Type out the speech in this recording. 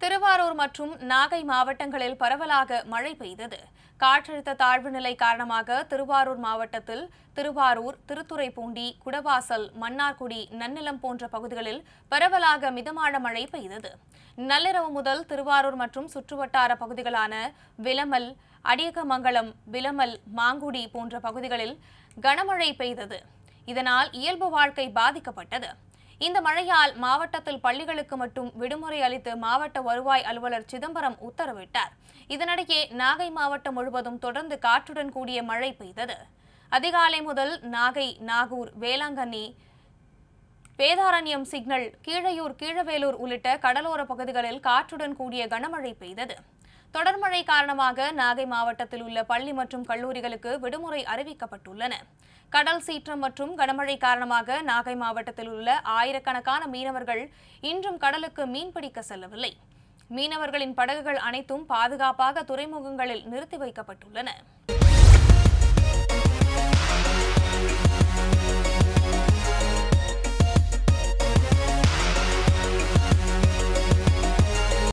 திருவாரூர் மற்றும் நாகை மாவட்டங்களில் பரவலாக மழை பெய்தது காற்றழுத்த தாழ்வு நிலை காரணமாக திருவாரூர் மாவட்டத்தில் திருவாரூர் திருத்துறைப்பூண்டி குடவாசல் மன்னார்குடி நன்னிலம் போன்ற பகுதிகளில் பரவலாக மிதமான மழை பெய்தது நள்ளிரவு முதல் திருவாரூர் மற்றும் சுற்றுவட்டார பகுதிகளான விலமல் அடியகமங்கலம் விலமல் மாங்குடி போன்ற பகுதிகளில் கனமழை பெய்தது இதனால் இயல்பு வாழ்க்கை பாதிக்கப்பட்டது இந்த மழையால் மாவட்டத்தில் பள்ளிகளுக்கு மட்டும் விடுமுறை அளித்து மாவட்ட வருவாய் அலுவலர் சிதம்பரம் உத்தரவிட்டார் இதனிடையே நாகை மாவட்டம் முழுவதும் தொடர்ந்து காற்றுடன் கூடிய மழை பெய்தது அதிகாலை முதல் நாகை நாகூர் வேளாங்கண்ணி வேதாரண்யம் சிக்னல் கீழையூர் கீழவேலூர் உள்ளிட்ட கடலோர பகுதிகளில் காற்றுடன் கூடிய கனமழை பெய்தது தொடர் மழை காரணமாக நாகை மாவட்டத்தில் உள்ள பள்ளி மற்றும் கல்லூரிகளுக்கு விடுமுறை அறிவிக்கப்பட்டுள்ளன கடல் சீற்றம் மற்றும் கனமழை காரணமாக நாகை மாவட்டத்தில் உள்ள ஆயிரக்கணக்கான மீனவர்கள் இன்றும் கடலுக்கு மீன்பிடிக்க செல்லவில்லை மீனவர்களின் படகுகள் அனைத்தும் பாதுகாப்பாக துறைமுகங்களில் நிறுத்தி வைக்கப்பட்டுள்ளன